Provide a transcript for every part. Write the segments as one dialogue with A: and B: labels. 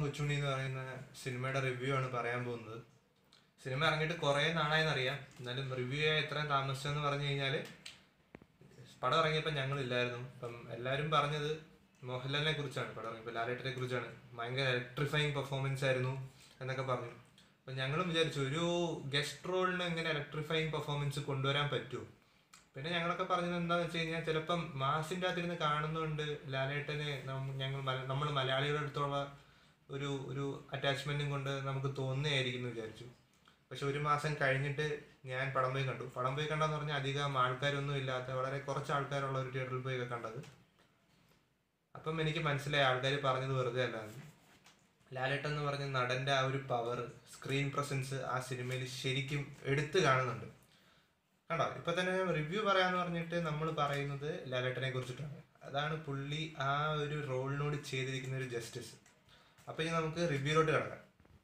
A: കൊച്ചുണ്ണി എന്ന് പറയുന്ന സിനിമയുടെ റിവ്യൂ ആണ് പറയാൻ പോകുന്നത് സിനിമ ഇറങ്ങിയിട്ട് കുറേ നാളായെന്നറിയാം എന്നാലും റിവ്യൂ ചെയ്യാൻ എത്രയും താമസിച്ചെന്ന് പറഞ്ഞു കഴിഞ്ഞാൽ പടം ഇറങ്ങിയപ്പോൾ ഞങ്ങളില്ലായിരുന്നു അപ്പം എല്ലാവരും പറഞ്ഞത് മോഹൻലാലിനെ കുറിച്ചാണ് പടം ഇറങ്ങിയപ്പോൾ ലാലേട്ടനെ കുറിച്ചാണ് ഭയങ്കര ഇലക്ട്രിഫൈങ് പെർഫോമൻസ് ആയിരുന്നു എന്നൊക്കെ പറഞ്ഞു അപ്പം ഞങ്ങളും വിചാരിച്ചു ഒരു ഗസ്റ്റ് റോളിന് എങ്ങനെ ഇലക്ട്രിഫൈങ് പെർഫോമൻസ് കൊണ്ടുവരാൻ പറ്റുമോ പിന്നെ ഞങ്ങളൊക്കെ പറഞ്ഞത് എന്താണെന്ന് വെച്ച് കഴിഞ്ഞാൽ ചിലപ്പം മാസിൻ്റെ അകത്തിരുന്ന് കാണുന്നതുകൊണ്ട് ലാലേട്ടനെ നം- ഞങ്ങൾ നമ്മൾ മലയാളികളുടെ അടുത്തുള്ള ഒരു ഒരു അറ്റാച്ച്മെന്റും കൊണ്ട് നമുക്ക് തോന്നുന്നതായിരിക്കും എന്ന് വിചാരിച്ചു പക്ഷെ ഒരു മാസം കഴിഞ്ഞിട്ട് ഞാൻ പടം പോയി കണ്ടു പടം പോയി കണ്ടെന്ന് പറഞ്ഞാൽ അധികം ആൾക്കാരൊന്നും ഇല്ലാത്ത വളരെ കുറച്ച് ആൾക്കാരുള്ള ഒരു തിയേറ്ററിൽ പോയി കണ്ടത് അപ്പം എനിക്ക് മനസ്സിലായി ആൾക്കാർ പറഞ്ഞത് വെറുതെ അല്ലാന്ന് ലാലേട്ടൻ എന്ന് പറഞ്ഞ നടന്റെ ആ ഒരു പവർ സ്ക്രീൻ പ്രസൻസ് ആ സിനിമയിൽ ശരിക്കും എടുത്തു കാണുന്നുണ്ട് കണ്ടോ ഇപ്പൊ തന്നെ റിവ്യൂ പറയാന്ന് പറഞ്ഞിട്ട് നമ്മൾ പറയുന്നത് ലാലേട്ടനെ കുറിച്ചിട്ടാണ് അതാണ് പുള്ളി ആ ഒരു റോളിനോട് ചെയ്തിരിക്കുന്ന ഒരു ജസ്റ്റിസ് അപ്പൊ ഇനി നമുക്ക് റിവ്യൂലോട്ട് കിടക്കാം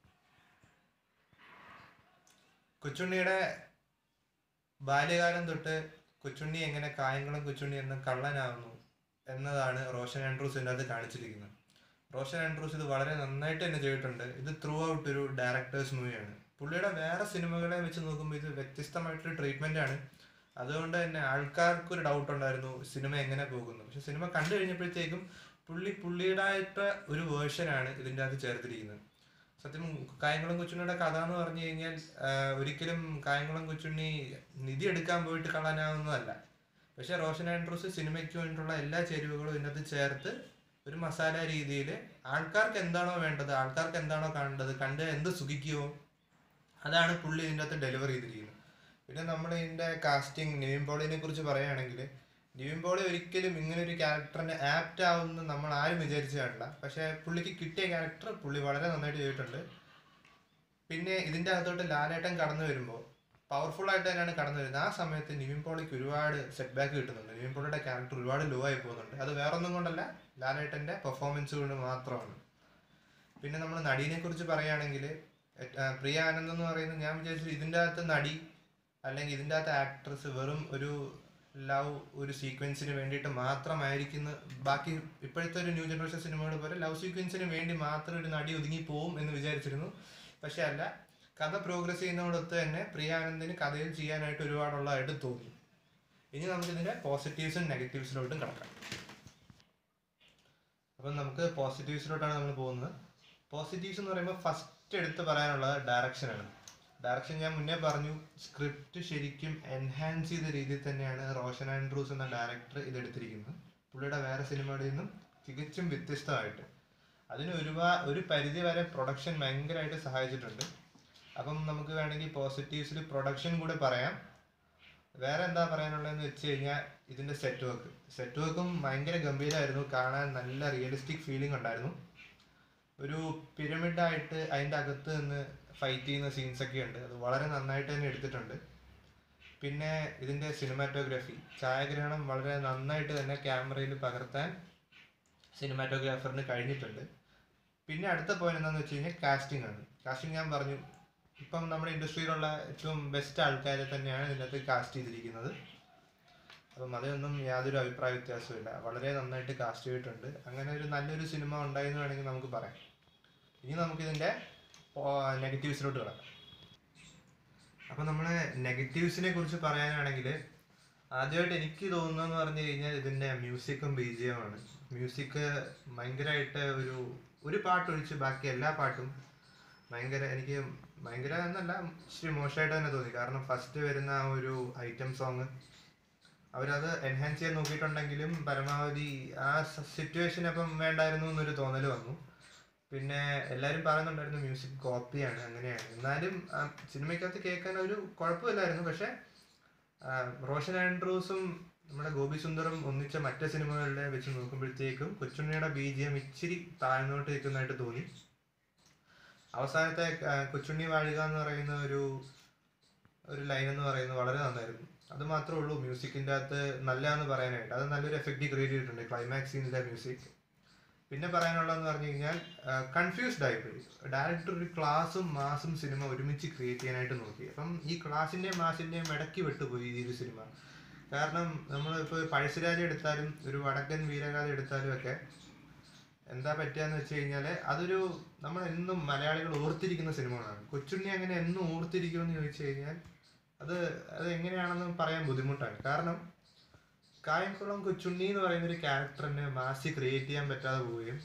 A: കൊച്ചുണ്ണിയുടെ ബാല്യകാലം തൊട്ട് കൊച്ചുണ്ണി എങ്ങനെ കായംകുളം കൊച്ചുണ്ണി എന്ന കള്ളനാവുന്നു എന്നതാണ് റോഷൻ ആൻഡ്രൂസ് ഇതിനകത്ത് കാണിച്ചിരിക്കുന്നത് റോഷൻ ആൻഡ്രൂസ് ഇത് വളരെ നന്നായിട്ട് തന്നെ ചെയ്തിട്ടുണ്ട് ഇത് ത്രൂ ഔട്ട് ഒരു ഡയറക്ടേഴ്സ് മൂവിയാണ് പുള്ളിയുടെ വേറെ സിനിമകളെ വെച്ച് നോക്കുമ്പോൾ ഇത് വ്യത്യസ്തമായിട്ടൊരു ട്രീറ്റ്മെന്റ് ആണ് അതുകൊണ്ട് തന്നെ ആൾക്കാർക്ക് ഒരു ഡൗട്ട് ഉണ്ടായിരുന്നു സിനിമ എങ്ങനെ പോകുന്നു പക്ഷെ സിനിമ കണ്ടു കഴിഞ്ഞപ്പോഴത്തേക്കും പുള്ളി പുള്ളിയുടേതായിട്ട് ഒരു വേർഷനാണ് ഇതിൻ്റെ അകത്ത് ചേർത്തിരിക്കുന്നത് സത്യം കായംകുളം കൊച്ചുണ്ണിയുടെ കഥ എന്ന് പറഞ്ഞു കഴിഞ്ഞാൽ ആ, ഒരിക്കലും കായംകുളം കൊച്ചുണ്ണി നിധി എടുക്കാൻ പോയിട്ട് കളയാനാവുന്നതല്ല പക്ഷെ റോഷൻ ആൻഡ്രൂസ് സിനിമയ്ക്ക് വേണ്ടിയിട്ടുള്ള എല്ലാ ചേരുവകളും ഇതിനകത്ത് ചേർത്ത് ഒരു മസാല രീതിയിൽ ആൾക്കാർക്ക് എന്താണോ വേണ്ടത് ആൾക്കാർക്ക് എന്താണോ കാണേണ്ടത് കണ്ട് എന്ത് സുഖിക്കുമോ അതാണ് പുള്ളി ഇതിൻ്റെ അകത്ത് ഡെലിവർ ചെയ്തിരിക്കുന്നത് പിന്നെ നമ്മൾ ഇതിൻ്റെ കാസ്റ്റിംഗ് നിവിൻ പോളിനെ കുറിച്ച് പറയുകയാണെങ്കിൽ നിവിൻ പോളി ഒരിക്കലും ഇങ്ങനെ ഒരു ക്യാരക്ടറിന് ആപ്റ്റ് ആവുമെന്ന് നമ്മൾ ആരും വിചാരിച്ചു കാണില്ല പക്ഷേ പുള്ളിക്ക് കിട്ടിയ ക്യാരക്ടർ പുള്ളി വളരെ നന്നായിട്ട് ചെയ്തിട്ടുണ്ട് പിന്നെ ഇതിൻ്റെ അകത്തോട്ട് ലാലേട്ടൻ കടന്നു വരുമ്പോൾ പവർഫുൾ ആയിട്ട് തന്നെയാണ് കടന്നു വരുന്നത് ആ സമയത്ത് നിവിൻ പോളിക്ക് ഒരുപാട് സെറ്റ് ബാക്ക് കിട്ടുന്നുണ്ട് നിവിൻ പോളിയുടെ ക്യാരക്ടർ ഒരുപാട് ലോ ആയി പോകുന്നുണ്ട് അത് വേറൊന്നും കൊണ്ടല്ല ലാലേട്ടൻ്റെ പെർഫോമൻസ് കൊണ്ട് മാത്രമാണ് പിന്നെ നമ്മൾ നടീനെ കുറിച്ച് പറയുകയാണെങ്കിൽ പ്രിയ ആനന്ദ് എന്ന് പറയുന്നത് ഞാൻ വിചാരിച്ചു ഇതിൻ്റെ അകത്ത് നടി അല്ലെങ്കിൽ ഇതിൻ്റെ അകത്ത് ആക്ട്രസ് വെറും ഒരു ലവ് ഒരു സീക്വൻസിന് വേണ്ടിയിട്ട് മാത്രമായിരിക്കുന്ന ബാക്കി ഇപ്പോഴത്തെ ഒരു ന്യൂ ജനറേഷൻ സിനിമകൾ പോലെ ലവ് സീക്വൻസിന് വേണ്ടി മാത്രം ഒരു നടി ഒതുങ്ങി പോവും എന്ന് വിചാരിച്ചിരുന്നു പക്ഷെ അല്ല കഥ പ്രോഗ്രസ് ചെയ്യുന്നതോടൊത്ത് തന്നെ പ്രിയ ആനന്ദിന് കഥയിൽ ചെയ്യാനായിട്ട് ഒരുപാടുള്ളതായിട്ട് തോന്നി ഇനി നമുക്കിതിൻ്റെ പോസിറ്റീവ്സും നെഗറ്റീവ്സിലോട്ടും കിടക്കാം അപ്പം നമുക്ക് പോസിറ്റീവ്സിലോട്ടാണ് നമ്മൾ പോകുന്നത് പോസിറ്റീവ്സ് എന്ന് പറയുമ്പോൾ ഫസ്റ്റ് എടുത്ത് പറയാനുള്ളത് ഡയറക്ഷനാണ് ഡയറക്ഷൻ ഞാൻ മുന്നേ പറഞ്ഞു സ്ക്രിപ്റ്റ് ശരിക്കും എൻഹാൻസ് ചെയ്ത രീതിയിൽ തന്നെയാണ് റോഷൻ ആൻഡ്രൂസ് എന്ന ഡയറക്ടർ ഇതെടുത്തിരിക്കുന്നത് പുള്ളിയുടെ വേറെ സിനിമകളിൽ നിന്നും തികച്ചും വ്യത്യസ്തമായിട്ട് അതിന് ഒരുപാട് ഒരു പരിധി വരെ പ്രൊഡക്ഷൻ ഭയങ്കരമായിട്ട് സഹായിച്ചിട്ടുണ്ട് അപ്പം നമുക്ക് വേണമെങ്കിൽ പോസിറ്റീവ്സിൽ പ്രൊഡക്ഷൻ കൂടെ പറയാം വേറെ എന്താ പറയാനുള്ളതെന്ന് വെച്ച് കഴിഞ്ഞാൽ ഇതിന്റെ സെറ്റ് വർക്ക് സെറ്റ് വർക്കും ഭയങ്കര ഗംഭീരമായിരുന്നു കാണാൻ നല്ല റിയലിസ്റ്റിക് ഫീലിംഗ് ഉണ്ടായിരുന്നു ഒരു പിരമിഡായിട്ട് അതിൻ്റെ അകത്ത് നിന്ന് ഫൈറ്റ് ചെയ്യുന്ന സീൻസ് ഒക്കെ ഉണ്ട് അത് വളരെ നന്നായിട്ട് തന്നെ എടുത്തിട്ടുണ്ട് പിന്നെ ഇതിന്റെ സിനിമാറ്റോഗ്രാഫി ഛായാഗ്രഹണം വളരെ നന്നായിട്ട് തന്നെ ക്യാമറയിൽ പകർത്താൻ സിനിമാറ്റോഗ്രാഫറിന് കഴിഞ്ഞിട്ടുണ്ട് പിന്നെ അടുത്ത പോയിന്റ് എന്താണെന്ന് വെച്ച് കഴിഞ്ഞാൽ കാസ്റ്റിംഗ് ആണ് കാസ്റ്റിംഗ് ഞാൻ പറഞ്ഞു ഇപ്പം നമ്മുടെ ഇൻഡസ്ട്രിയിലുള്ള ഏറ്റവും ബെസ്റ്റ് ആൾക്കാരെ തന്നെയാണ് ഇതിനകത്ത് കാസ്റ്റ് ചെയ്തിരിക്കുന്നത് അപ്പം അതിനൊന്നും യാതൊരു അഭിപ്രായ വ്യത്യാസമില്ല വളരെ നന്നായിട്ട് കാസ്റ്റ് ചെയ്തിട്ടുണ്ട് അങ്ങനെ ഒരു നല്ലൊരു സിനിമ ഉണ്ടായെന്ന് വേണമെങ്കിൽ നമുക്ക് പറയാം ഇനി നമുക്കിതിൻ്റെ നെഗറ്റീവ്സിലോട്ട് കിടക്കാം അപ്പം നമ്മൾ നെഗറ്റീവ്സിനെ കുറിച്ച് പറയാനാണെങ്കിൽ ആദ്യമായിട്ട് എനിക്ക് തോന്നുന്നതെന്ന് പറഞ്ഞു കഴിഞ്ഞാൽ ഇതിൻ്റെ മ്യൂസിക്കും ബി ജി ആണ് മ്യൂസിക് ഭയങ്കരമായിട്ട് ഒരു ഒരു പാട്ടൊഴിച്ച് ബാക്കി എല്ലാ പാട്ടും ഭയങ്കര എനിക്ക് ഭയങ്കര എന്നല്ല ഇച്ചിരി മോശമായിട്ട് തന്നെ തോന്നി കാരണം ഫസ്റ്റ് വരുന്ന ആ ഒരു ഐറ്റം സോങ് അവരത് എൻഹാൻസ് ചെയ്യാൻ നോക്കിയിട്ടുണ്ടെങ്കിലും പരമാവധി ആ സിറ്റുവേഷൻ അപ്പം വേണ്ടായിരുന്നു എന്നൊരു തോന്നൽ വന്നു പിന്നെ എല്ലാവരും പറയുന്നുണ്ടായിരുന്നു മ്യൂസിക് കോപ്പിയാണ് അങ്ങനെയാണ് എന്നാലും ആ സിനിമയ്ക്കകത്ത് കേൾക്കാൻ ഒരു കുഴപ്പമില്ലായിരുന്നു പക്ഷെ ആ, റോഷൻ ആൻഡ്രൂസും നമ്മുടെ ഗോപി സുന്ദറും ഒന്നിച്ച മറ്റ് സിനിമകളിലെ വെച്ച് നോക്കുമ്പോഴത്തേക്കും കൊച്ചുണ്ണിയുടെ ബി ജി എം ഇച്ചിരി താഴ്ന്നോട്ട് നിൽക്കുന്നതായിട്ട് തോന്നി അവസാനത്തെ ആ, കൊച്ചുണ്ണി വാഴുക എന്ന് പറയുന്ന ഒരു ഒരു ലൈൻ എന്ന് പറയുന്നത് വളരെ നന്നായിരുന്നു അത് മാത്രമേ ഉള്ളൂ മ്യൂസിക്കിൻ്റെ അകത്ത് നല്ലതെന്ന് പറയാനായിട്ട് അത് നല്ലൊരു എഫക്റ്റ് ക്രിയേറ്റ് ചെയ്തിട്ടുണ്ട് ക്ലൈമാക്സ് സീനിലെ മ്യൂസിക് പിന്നെ പറയാനുള്ളതെന്ന് പറഞ്ഞു കഴിഞ്ഞാൽ കൺഫ്യൂസ്ഡ് ആയിപ്പോയി ഡയറക്ടർ ഒരു ക്ലാസും മാസും സിനിമ ഒരുമിച്ച് ക്രിയേറ്റ് ചെയ്യാനായിട്ട് നോക്കി അപ്പം ഈ ക്ലാസിൻ്റെയും മാസിൻ്റെയും ഇടയ്ക്ക് വിട്ടുപോയി ഈ ഒരു സിനിമ കാരണം നമ്മൾ ഇപ്പോൾ പഴശ്ശിരാജ എടുത്താലും ഒരു വടക്കൻ വീരഗാഥ എടുത്താലും ഒക്കെ എന്താ പറ്റുകയെന്ന് വെച്ച് കഴിഞ്ഞാൽ അതൊരു നമ്മൾ എന്നും മലയാളികൾ ഓർത്തിരിക്കുന്ന സിനിമകളാണ് കൊച്ചുണ്ണി അങ്ങനെ എന്നും ഓർത്തിരിക്കുമെന്ന് ചോദിച്ചു കഴിഞ്ഞാൽ അത് അത് എങ്ങനെയാണെന്ന് പറയാൻ ബുദ്ധിമുട്ടാണ് കാരണം കായംകുളം കൊച്ചുണ്ണി എന്ന് പറയുന്ന ഒരു ക്യാരക്ടറിനെ മാസി ക്രിയേറ്റ് ചെയ്യാൻ പറ്റാതെ പോവുകയും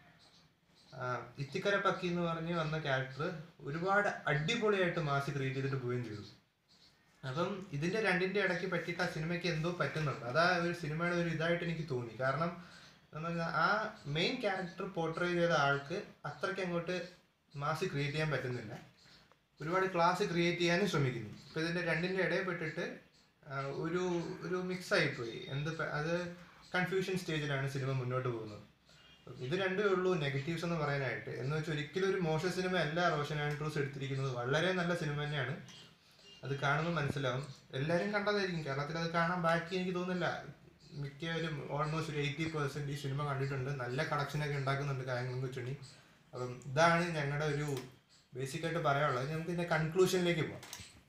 A: ആ, ഇത്തിക്കര പക്കി എന്ന് പറഞ്ഞ് വന്ന ക്യാരക്ടർ ഒരുപാട് അടിപൊളിയായിട്ട് മാസി ക്രിയേറ്റ് ചെയ്തിട്ട് പോവുകയും ചെയ്തു അപ്പം ഇതിന്റെ രണ്ടിന്റെ ഇടയ്ക്ക് പറ്റിയിട്ട് ആ സിനിമയ്ക്ക് എന്തോ പറ്റുന്നുണ്ട് അതാ ഒരു സിനിമയുടെ ഒരു ഇതായിട്ട് എനിക്ക് തോന്നി കാരണം എന്ന് പറഞ്ഞാൽ ആ മെയിൻ ക്യാരക്ടർ പോർട്രേ ചെയ്ത ആൾക്ക് അത്രയ്ക്ക് അങ്ങോട്ട് മാസ് ക്രിയേറ്റ് ചെയ്യാൻ പറ്റുന്നില്ല ഒരുപാട് ക്ലാസ് ക്രിയേറ്റ് ചെയ്യാനും ശ്രമിക്കുന്നു ഇപ്പൊ ഇതിന്റെ രണ്ടിന്റെ ഇടയിൽ പെട്ടിട്ട് ആ, ഒരു ഒരു മിക്സ് ആയിപ്പോയി എന്ത് പ- അത് കൺഫ്യൂഷൻ സ്റ്റേജിലാണ് സിനിമ മുന്നോട്ട് പോകുന്നത് ഇത് രണ്ടേ ഉള്ളൂ നെഗറ്റീവ്സ് എന്ന് പറയാനായിട്ട് എന്ന് വെച്ചാൽ ഒരിക്കലും ഒരു മോശം സിനിമ അല്ല റോഷൻ ആൻഡ്രൂസ് എടുത്തിരിക്കുന്നത് വളരെ നല്ല സിനിമ തന്നെയാണ് അത് കാണുമ്പോൾ മനസ്സിലാവും എല്ലാവരും കണ്ടതായിരിക്കും കേരളത്തിൽ അത് കാണാൻ ബാക്കി എനിക്ക് തോന്നുന്നില്ല മിക്കവരും ഓൾമോസ്റ്റ് ഒരു എയ്റ്റി പെർസെന്റ് ഈ സിനിമ കണ്ടിട്ടുണ്ട് നല്ല കളക്ഷനൊക്കെ ഉണ്ടാക്കുന്നുണ്ട് കായംകുളം കൊച്ചുണ്ണി അപ്പം ഇതാണ് ഞങ്ങളുടെ ഒരു ബേസിക് ആയിട്ട് പറയാനുള്ളത് ഇനി നമുക്ക് ഇതിന്റെ കൺക്ലൂഷനിലേക്ക് പോവാം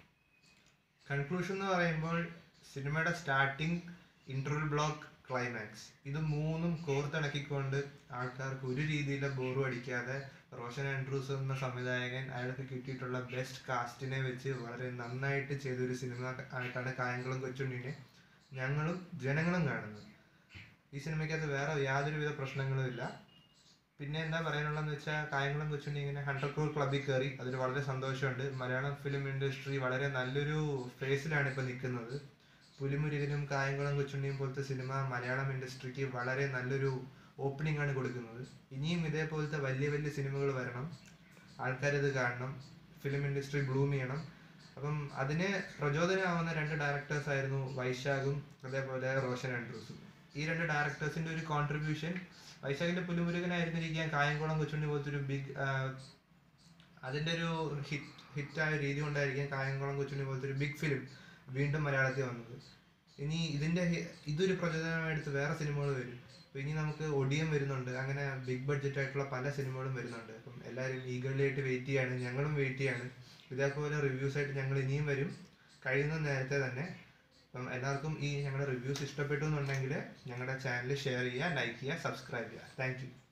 A: കൺക്ലൂഷൻ എന്ന് പറയുമ്പോൾ സിനിമയുടെ സ്റ്റാർട്ടിങ് ഇന്റർവൽ ബ്ലോക്ക് ക്ലൈമാക്സ് ഇത് മൂന്നും കോർത്തിണക്കിക്കൊണ്ട് ആൾക്കാർക്ക് ഒരു രീതിയിലെ ബോറും അടിക്കാതെ റോഷൻ ആൻഡ്രൂസ് എന്ന സംവിധായകൻ അയാൾക്ക് കിട്ടിയിട്ടുള്ള ബെസ്റ്റ് കാസ്റ്റിനെ വെച്ച് വളരെ നന്നായിട്ട് ചെയ്തൊരു സിനിമ ആയിട്ടാണ് കായംകുളം കൊച്ചുണ്ണിനെ ഞങ്ങളും ജനങ്ങളും കാണുന്നത് ഈ സിനിമയ്ക്കകത്ത് വേറെ യാതൊരുവിധ പ്രശ്നങ്ങളും ഇല്ല പിന്നെ എന്താ പറയാനുള്ളതെന്ന് വെച്ചാൽ കായംകുളം കൊച്ചുണ്ണി ഇങ്ങനെ ഹൺഡ്രഡ് ക്രോർ ക്ലബിൽ കയറി അതിൽ വളരെ സന്തോഷമുണ്ട് മലയാളം ഫിലിം ഇൻഡസ്ട്രി വളരെ നല്ലൊരു ഫേസിലാണ് ഇപ്പോൾ നിൽക്കുന്നത് പുലിമുരുകനും കായംകുളം കൊച്ചുണ്ണിയും പോലത്തെ സിനിമ മലയാളം ഇൻഡസ്ട്രിക്ക് വളരെ നല്ലൊരു ഓപ്പണിംഗ് ആണ് കൊടുക്കുന്നത് ഇനിയും ഇതേപോലത്തെ വലിയ വലിയ സിനിമകൾ വരണം ആൾക്കാരിത് കാണണം ഫിലിം ഇൻഡസ്ട്രി ബ്ലൂം ചെയ്യണം അപ്പം അതിന് പ്രചോദനമാവുന്ന രണ്ട് ഡയറക്ടേഴ്സ് ആയിരുന്നു വൈശാഖും അതേപോലെ റോഷൻ ആൻഡ്രൂസും ഈ രണ്ട് ഡയറക്ടേഴ്സിന്റെ ഒരു കോൺട്രിബ്യൂഷൻ വൈശാഖിന്റെ പുലിമുരുകനായിരുന്നിരിക്കാൻ കായംകുളം കൊച്ചുണ്ണി പോലത്തെ ഒരു ബിഗ് അതിന്റെ ഒരു ഹിറ്റ് ഹിറ്റായ രീതി കൊണ്ടായിരിക്കാം കായംകുളം കൊച്ചുണ്ണി പോലത്തെ ഒരു ബിഗ് ഫിലിം വീണ്ടും മലയാളത്തിൽ വന്നത് ഇനി ഇതിന്റെ ഹി- ഇതൊരു പ്രചോദനമായിട്ട് വേറെ സിനിമകൾ വരും അപ്പൊ ഇനി നമുക്ക് ഒടിയം വരുന്നുണ്ട് അങ്ങനെ ബിഗ് ബഡ്ജറ്റ് ആയിട്ടുള്ള പല സിനിമകളും വരുന്നുണ്ട് അപ്പം എല്ലാവരും ഈഗർലി ആയിട്ട് വെയിറ്റ് ചെയ്യാണ് ഞങ്ങളും വെയിറ്റ് ചെയ്യാണ് ഇതേപോലെ റിവ്യൂസ് ആയിട്ട് ഞങ്ങൾ ഇനിയും വരും കഴിയുന്ന നേരത്തെ തന്നെ അപ്പം എല്ലാവർക്കും ഈ ഞങ്ങളുടെ റിവ്യൂസ് ഇഷ്ടപ്പെട്ടു എന്നുണ്ടെങ്കിൽ ഞങ്ങളുടെ ചാനൽ ഷെയർ ചെയ്യുക ലൈക്ക് ചെയ്യുക സബ്സ്ക്രൈബ് ചെയ്യുക താങ്ക് യു